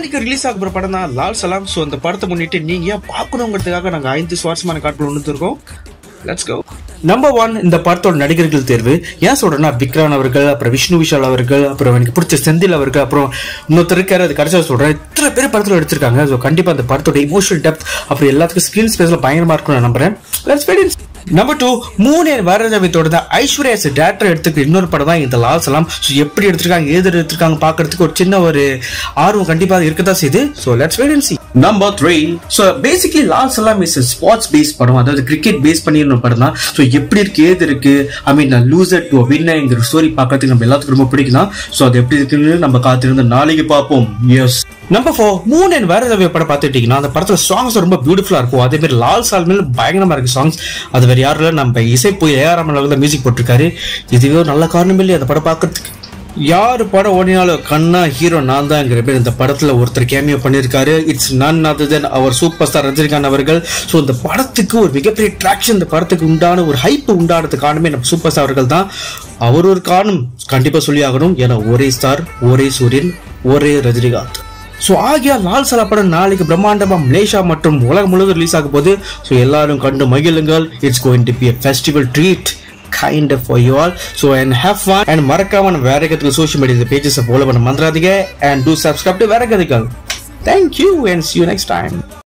நாளைக்கு ரிலீஸ் ஆக போற படம் தான் லால் சலாம் ஸோ அந்த படத்தை முன்னிட்டு நீங்க ஏன் பார்க்கணுங்கிறதுக்காக நாங்க ஐந்து சுவாரஸ்யமான காட்கள் ஒன்று இருக்கோம் லெட்ஸ் கோ நம்பர் ஒன் இந்த படத்தோட நடிகர்கள் தேர்வு ஏன் சொல்றேன்னா விக்ரான் அவர்கள் அப்புறம் விஷ்ணு விஷால் அவர்கள் அப்புறம் எனக்கு பிடிச்ச செந்தில் அவர்கள் அப்புறம் இன்னொருத்தர் இருக்காரு அது கடைசியாக சொல்றேன் இத்தனை பேர் படத்தில் எடுத்திருக்காங்க ஸோ கண்டிப்பா அந்த படத்தோட இமோஷனல் டெப்த் அப்புறம் எல்லாத்துக்கும் ஸ்கிரீன் ஸ்பேஸ்ல பயங்கரமா இருக்கும் நான் நம்புறேன் லெட்ஸ் வெயிட் நம்பர் டூ மூணு வரதவி தொடர்ந்த ஐஸ்வர்யா டேரக்டர் எடுத்துக்கிற இன்னொரு படம் தான் இந்த லால் சலாம் ஸோ எப்படி எடுத்திருக்காங்க ஏது எடுத்திருக்காங்க பார்க்கறதுக்கு ஒரு சின்ன ஒரு ஆர்வம் கண்டிப்பாக இருக்கதான் செய்யுது so let's wait and see number three so basically Lal Salaam is sports base படம் அதாவது கிரிக்கெட் பேஸ் பண்ணி ஒரு படம் தான் ஸோ எப்படி இருக்கு ஏது இருக்கு ஐ மீன் லூசர் டு வின்னுங்கிற ஸ்டோரி பார்க்கறதுக்கு நம்ம எல்லாத்துக்கும் ரொம்ப பிடிக்கும் தான் ஸோ அது எப்படி இருக்குன்னு நம்ம காத்திருந்து நாளைக்கு பார்ப்போம் எஸ் நம்பர் ஃபோர் மூணு அண்ட் வேற ஏதாவது படம் பார்த்துட்டீங்கன்னா அந்த படத்துல சாங்ஸ் ரொம்ப பியூட்டிஃபுல்லா இருக்கும் அதே மாதிரி லால் சால்மில் பயங்கரமா இருக்கு சாங்ஸ் அது வேற யாரும் இல்ல நம்ம இசை போய் ஏஆர் தான் மியூசிக் போட்டிருக்காரு இதுவே ஒரு நல்ல காரணம் இல்லையா அந்த படம் பார்க்கறதுக்கு யாரு படம் ஓடினாலும் கண்ணா ஹீரோ நான் தான்ங்கிற பேர் இந்த படத்துல ஒருத்தர் கேமியோ பண்ணியிருக்காரு இட்ஸ் நன் அதர் தென் அவர் சூப்பர் ஸ்டார் ரஜினிகாந்த் அவர்கள் ஸோ இந்த படத்துக்கு ஒரு மிகப்பெரிய ட்ராக்ஷன் இந்த படத்துக்கு உண்டான ஒரு ஹைப் உண்டானதுக்கு காரணமே நம்ம சூப்பர் ஸ்டார் அவர்கள் தான் அவர் ஒரு காரணம் கண்டிப்பா சொல்லி ஆகணும் ஏன்னா ஒரே ஸ்டார் ஒரே சூரியன் ஒரே ரஜினிகாந்த் ஸோ ஆகியா லால் சலா படம் நாளைக்கு பிரம்மாண்டமா மலேசியா மற்றும் உலகம் முழுவதும் ரிலீஸ் ஆக போகுது ஸோ எல்லாரும் கண்டு மகிழுங்கள் it's going to be a festival treat kind of for you all so and have fun and மறக்காம நம்ம வேற கத்துக்கு சோஷியல் மீடியா பேஜஸ் ஃபாலோ பண்ண மறந்துடாதீங்க அண்ட் டூ சப்ஸ்கிரைப் டு வேற கதைகள் thank you and see you next time